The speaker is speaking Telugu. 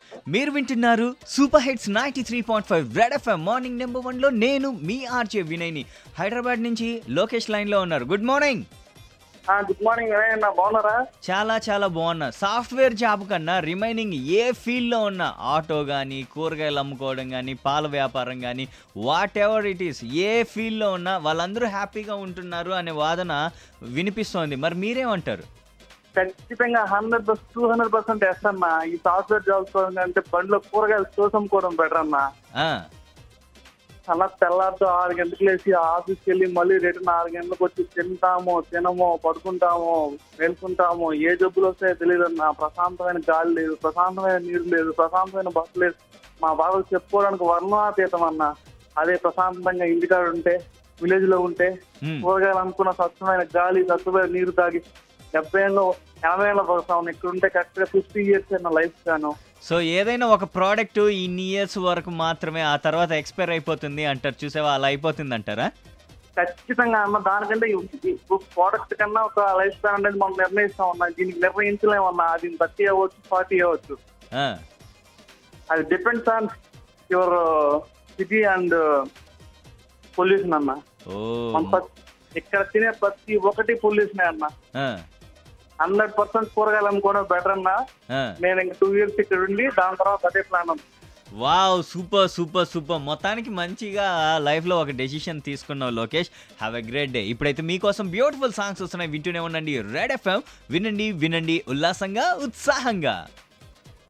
మీరు వింటున్నారు super hits ninety three point five red FM morning number వన్లో నేను మీ ఆర్జే వినయ్ని హైదరాబాద్ నుంచి లోకేష్ లైన్లో ఉన్నారు గుడ్ మార్నింగ్ గుడ్ మార్నింగ్ అన్న బాగున్నారా చాలా చాలా బాగున్నా సాఫ్ట్వేర్ జాబ్ కన్నా రిమైనింగ్ ఏ ఫీల్డ్లో ఉన్నా ఆటో కానీ కూరగాయలు అమ్ముకోవడం కానీ పాల వ్యాపారం కానీ వాట్ ఎవర్ ఇట్ ఈస్ ఏ ఫీల్డ్లో ఉన్నా వాళ్ళందరూ హ్యాపీగా ఉంటున్నారు అనే వాదన వినిపిస్తోంది మరి మీరేమంటారు ఖచ్చితంగా hundred percent two hundred percent అన్న ఈ సాఫ్ట్వేర్ జాబ్స్ అంటే బండిలో కూరగాయలు తోసమ్ముకోవడం బెటర్ అన్న ఆ, అలా తెల్లారితో ఆరు గంటలకు లేచి ఆఫీస్కి వెళ్ళి మళ్ళీ రిటర్న్ ఆరు గంటలకు వచ్చి తింటాము తినము పడుకుంటాము మేల్కుంటాము ఏ జబ్బులు వస్తాయో తెలియదు అన్న ప్రశాంతమైన గాలి లేదు ప్రశాంతమైన నీరు లేదు ప్రశాంతమైన బస్సు లేదు మా బాధలు చెప్పుకోవడానికి వర్ణాతీతం అన్న అదే ప్రశాంతంగా ఇంటికాడ ఉంటే విలేజ్ లో ఉంటే హ్మ్. కూరగాయలు అనుకున్న స్వచ్ఛమైన గాలి స్వచ్ఛమైన నీరు తాగి డెబ్బై ఏళ్ళు ఎనభై ఏళ్ళ పడతాం ఇక్కడ ఉంటే కరెక్ట్ గా ఫిఫ్టీ ఇయర్స్ నా లైఫ్ గాను సో ఏదైనా ఒక ప్రోడక్ట్ ఇన్ని ఇయర్స్ వరకు మాత్రమే ఆ తర్వాత ఎక్స్పైర్ అయిపోతుంది అంటారు చూసావా అలా అయిపోతుంది అంటారా ఖచ్చితంగా అన్న దానికంటే ప్రోడక్ట్ కన్నా ఒక లైఫ్ స్పాన్ అనేది మనం నిర్ణయిస్తాం అన్న దీనికి నిర్ణయించలేమన్నా అది థర్టీ అవ్వచ్చు ఫార్టీ అవ్వచ్చు ఆ, అది depends on your city and pollution అన్న ఓ మన ప్రతి- ఇక్కడ తినే ప్రతి ఒక్కటి పొల్యూషన్ అన్న ఆ, హండ్రెడ్ పర్సెంట్ కూరగాయలు అమ్ముకోవడం బెటర్ అన్న ఆ. నేను ఇంక టూ ఇయర్స్ ఇక్కడ ఉండి దాని తర్వాత అదే ప్లాన్ ఉంది వావ్ సూపర్ సూపర్ సూపర్ మొత్తానికి మంచిగా లైఫ్లో ఒక డెసిషన్ తీసుకున్నావు Lokesh have a great day ఇప్పుడైతే మీకోసం బ్యూటిఫుల్ సాంగ్స్ వస్తున్నాయి వింటూనే ఉండండి రెడ్ ఎఫ్ఎం వినండి వినండి ఉల్లాసంగా ఉత్సాహంగా